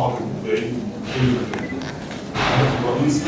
صعب المبدعين من كل مكان. الهدف الرئيسي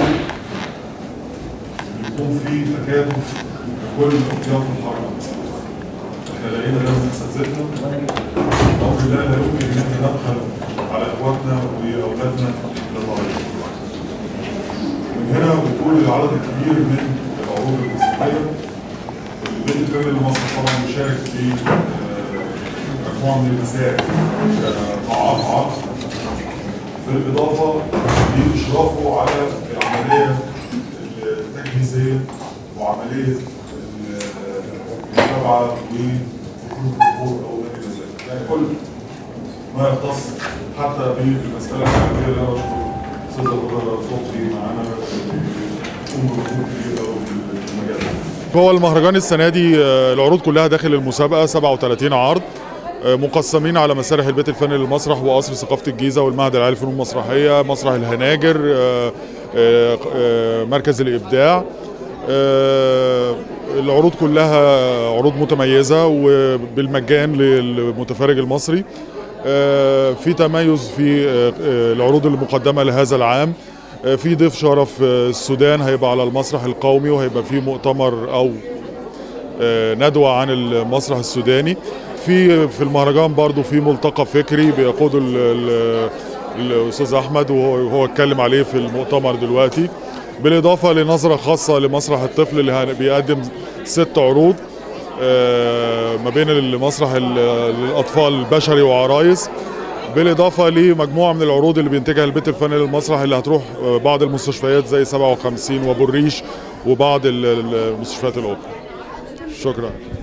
إن يكون في تكاتف لكل اطياف الحركه. احنا لقينا ده من اساتذتنا الامر ده لا يمكن ان احنا ندخل على اخواتنا واولادنا للمريض. من هنا بتقول العدد الكبير من العروض المسيحيه البيت الفني لمصر طبعا مشارك في آه، مجموعه من المسائل كقاعات عرض بالاضافه لاشرافه على العمليه التجهيزيه وعمليه المتابعه وخروج الدخول او ما الى ذلك يعني كل ما يختص حتى بالمساله العمليه اللي انا بشكر استاذ ابو صبحي معانا ام ركوب كبيره في المجال ده هو المهرجان السنه دي آه، العروض كلها داخل المسابقه 37 عرض آه، مقسمين على مسارح البيت الفني للمسرح وقصر ثقافه الجيزه والمعهد العالي للفنون المسرحيه مسرح الهناجر آه، آه، آه، مركز الابداع آه، العروض كلها عروض متميزه وبالمجان للمتفرج المصري آه، في تميز في آه، آه، العروض المقدمه لهذا العام آه، في ضيف شرف آه، السودان هيبقى على المسرح القومي وهيبقى في مؤتمر او آه، ندوة عن المسرح السوداني في في المهرجان برضو في ملتقى فكري بيقوده ال- ال- الاستاذ احمد وهو وهو اتكلم عليه في المؤتمر دلوقتي بالاضافه لنظره خاصه لمسرح الطفل اللي هن- بيقدم ست عروض آه، ما بين المسرح ال- للاطفال البشري وعرايس بالاضافه لمجموعه من العروض اللي بينتجها البيت الفني للمسرح اللي هتروح آه، بعض المستشفيات زي 57 وابو الريش وبعض ال- ال- المستشفيات الاخرى شكرا